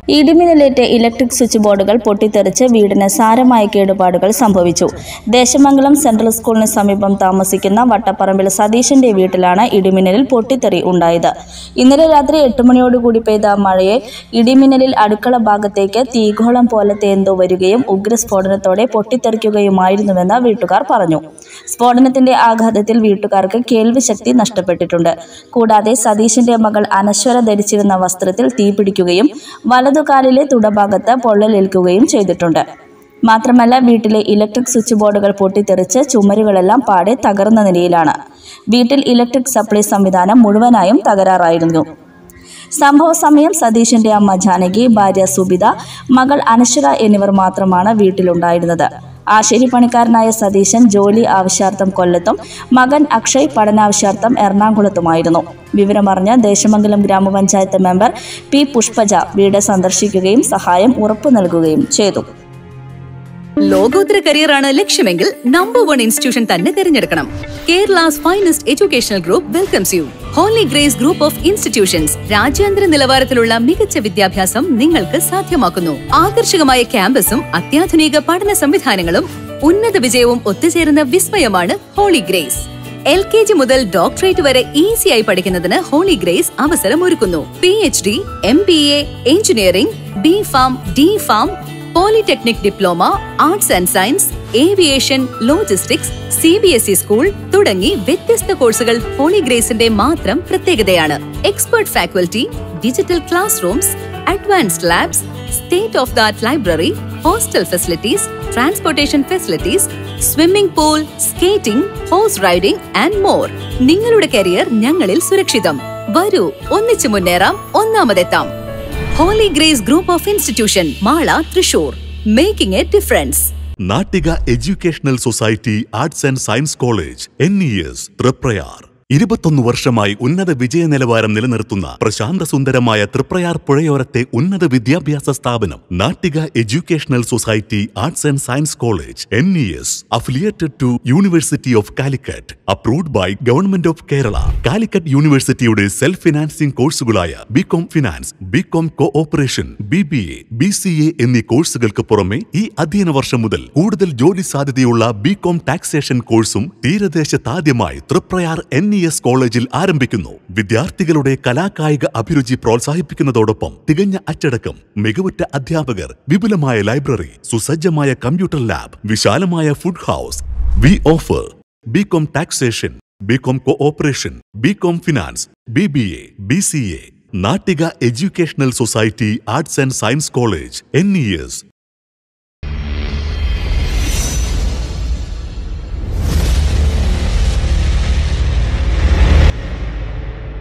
ഇടിമിന്നലേറ്റ് electric switch ബോർഡുകൾ പൊട്ടിത്തെറിച്ച് വീടിന് സാരമായ കേടുപാടുകൾ സംഭവിച്ചു ദേശമംഗലം സെൻട്രൽ സ്കൂളിന് സമീപം താമസിക്കുന്ന വട്ടപ്പറമ്പിൽ സതീശന്റെ വീട്ടിലാണ് ഇടിമിന്നലിൽ പൊട്ടിത്തെറി ഉണ്ടായത് ഇന്നലെ രാത്രി എട്ട് മണിയോടുകൂടി പെയ്ത മഴയെ ഇടിമിന്നലിൽ അടുക്കള ഭാഗത്തേക്ക് തീഗോളം പോലത്തെ എന്തോ വരികയും ഉഗ്രസ്ഫോടനത്തോടെ പൊട്ടിത്തെറിക്കുകയുമായിരുന്നുവെന്ന് വീട്ടുകാർ പറഞ്ഞു സ്ഫോടനത്തിന്റെ ആഘാതത്തിൽ വീട്ടുകാർക്ക് കേൾവിശക്തി നഷ്ടപ്പെട്ടിട്ടുണ്ട് കൂടാതെ സതീശന്റെ മകൾ അനശ്വര ധരിച്ചിരുന്ന വസ്ത്രത്തിൽ തീപിടിക്കുകയും വലതുകാലിലെ തുടഭാഗത്ത് പൊള്ളലേൽക്കുകയും ചെയ്തിട്ടുണ്ട് മാത്രമല്ല വീട്ടിലെ ഇലക്ട്രിക് സ്വിച്ച് ബോർഡുകൾ പൊട്ടിത്തെറിച്ച് ചുമരുകളെല്ലാം പാടെ തകർന്ന നിലയിലാണ് വീട്ടിൽ ഇലക്ട്രിക് സപ്ലൈ സംവിധാനം മുഴുവനായും തകരാറായിരുന്നു സംഭവ സമയം സതീശന്റെ അമ്മ ജാനകി ഭാര്യ സുബിത മകൾ അനശ്വര എന്നിവർ മാത്രമാണ് വീട്ടിലുണ്ടായിരുന്നത് ആശേരി പണിക്കാരനായ സതീശൻ ജോലി ആവശ്യാർത്ഥം കൊല്ലത്തും മകൻ അക്ഷയ് പഠനാവശ്യാർത്ഥം എറണാകുളത്തുമായിരുന്നു വിവരമറിഞ്ഞ് ദേശമംഗലം ഗ്രാമപഞ്ചായത്ത് മെമ്പർ പി പുഷ്പജ വീട് സന്ദർശിക്കുകയും സഹായം ഉറപ്പു നൽകുകയും ചെയ്തു ലോകോത്തര കരിയറാണ് ലക്ഷ്യമെങ്കിൽ നമ്പർ വൺ ഇൻസ്റ്റിറ്റ്യൂഷൻ തന്നെ തിരഞ്ഞെടുക്കണം Kerala's finest educational group welcomes you Holy Grace group of institutions രാജ്യാന്തര നിലവാരത്തിലുള്ള മികച്ച വിദ്യാഭ്യാസം നിങ്ങൾക്ക് സാധ്യമാക്കുന്നു ആകർഷകമായ ക്യാമ്പസും അത്യാധുനിക പഠന സംവിധാനങ്ങളും ഉന്നത വിജയവും ഒത്തുചേരുന്ന വിസ്മയമാണ് Holy Grace L K G മുതൽ ഡോക്ടറേറ്റ് വരെ ഈസിയായി പഠിക്കുന്നതിന് ഹോളി ഗ്രേസ് അവസരം ഒരുക്കുന്നു P H D M B A engineering B pharm D pharm polytechnic diploma arts and science aviation logistics C B S E school തുടങ്ങി വ്യത്യസ്ത കോഴ്സുകൾ Holy ഗ്രേസിന്റെ മാത്രം പ്രത്യേകതയാണ് expert faculty digital class rooms advanced labs state of the art library hostel facilities transportation facilities swimming pool skating horse riding and more നിങ്ങളുടെ career ഞങ്ങളിൽ സുരക്ഷിതം വരൂ ഒന്നിച്ചു മുന്നേറാം ഒന്നാമതെത്താം Holy Grace group of institution Mala Thrissur making a difference Nattika educational society arts and science college N E S Triprayar ഇരുപത്തൊന്ന് വർഷമായി ഉന്നത വിജയ നിലവാരം നിലനിർത്തുന്ന പ്രശാന്ത സുന്ദരമായ തൃപ്രയാർ പുഴയോരത്തെ ഉന്നത വിദ്യാഭ്യാസ സ്ഥാപനം Nattika educational society arts and science college N E S affiliated to university of Calicut approved by government of Kerala Calicut യൂണിവേഴ്സിറ്റിയുടെ സെൽഫ് ഫിനാൻസിംഗ് കോഴ്സുകളായ B Com finance B Com cooperation B B A B C A എന്നീ കോഴ്സുകൾക്ക് പുറമെ ഈ അധ്യയന വർഷം മുതൽ കൂടുതൽ ജോലി സാധ്യതയുള്ള ബികോം ടാക്സേഷൻ കോഴ്സും തീരദേശത്താദ്യമായി തൃപ്രയാർ എൻ ഇ എസ് കോളേജിൽ ആരംഭിക്കുന്നു വിദ്യാർത്ഥികളുടെ കലാകായിക അഭിരുചി പ്രോത്സാഹിപ്പിക്കുന്നതോടൊപ്പം തികഞ്ഞ അച്ചടക്കം മികവുറ്റ അധ്യാപകർ വിപുലമായ ലൈബ്രറി സുസജ്ജമായ കമ്പ്യൂട്ടർ ലാബ് വിശാലമായ food house we offer B Com taxation B Com cooperation B Com finance B B A B C A Nattika educational society arts and science college N E S